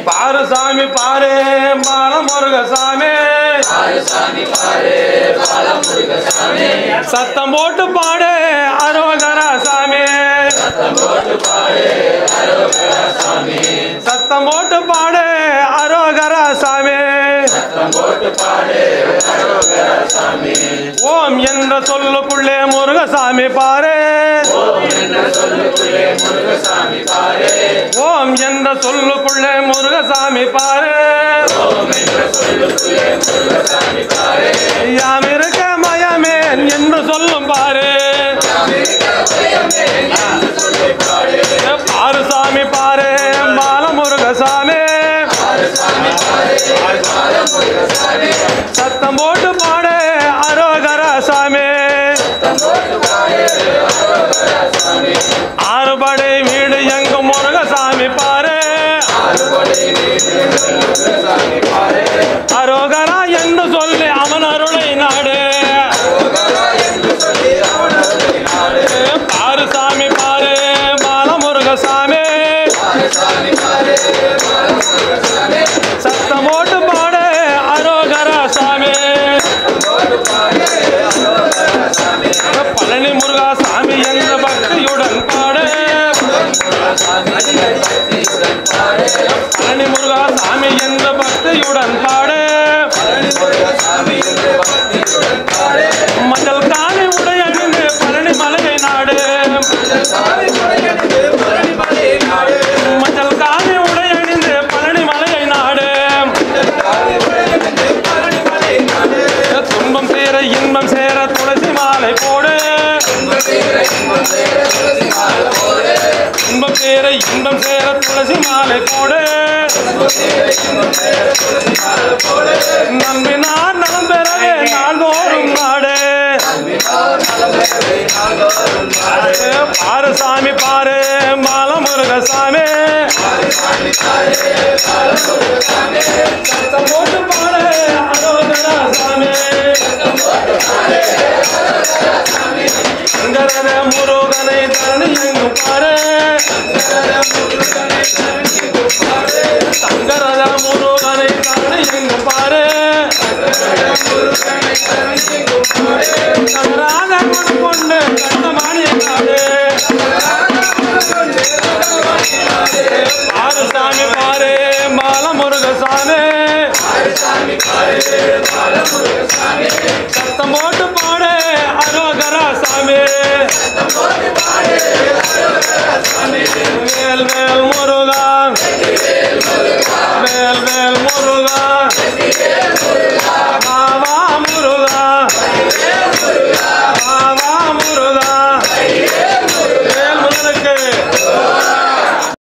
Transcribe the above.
பாரு சாமி பாரு பால முருகசாமி சத்தம் போட்டு பாடு அரோகரா சாமி சத்தம் போட்டு பாடு அரோகரா சாமி ஓம் என்ற சொல்லுக்குள்ளே முருகசாமி பாரு ஓம் என்ற சொல்லுக்குள்ளே முருகசாமி பாரு யாம் இருக்க மயமேன் என்று சொல்லும் பாரு பாரு சாமி பாரு பாலமுருகசாமி சத்தம் போட்டு பாடு அரோகர சாமி ஆறுபடை வீடு எங்கும் முருகசாமி பாரு அரோகரா என்று சொல்லி அவன் அருளை நாடு பாரு சாமி பாரு பாலமுருகசாமி சத்தம் போட்டு பாடு அரோகர சாமி பழனி முருகா சாமி என்ற பக்தியுடன் பாடு பழனி முருகா சாமி என்ற பக்தியுடன் பாடு மஞ்சள் காணி உடையணிந்து பழனி மலையை நாடு மஞ்சள் காணி உடையணிந்து பழனி மலையை நாடு துன்பம் சேர இன்பம் சேர துளசி மாலை போடு இன்பம் சேர இன்பம் சேர துளசி மாலை போடு நம்பினார் நலம் பெறவே நாள்தோறும் நாடு பாரு சாமி பாரு மாலமுருகசாமி சத்தம் போட்டு பாடு அரோகரா சாமி சங்கரர முருகனை தரணி எங்கும் பாரு சங்கரர முருகனை தரணி எங்கும் பாரு சங்கராத குணம் கொண்டு கண்டமானிய நாடு பாரு சாமி பாரு பாலமுருகசாமி சத்தம் போட்டு பாடு அரோகரா சாமி வேல் வேல் முருகா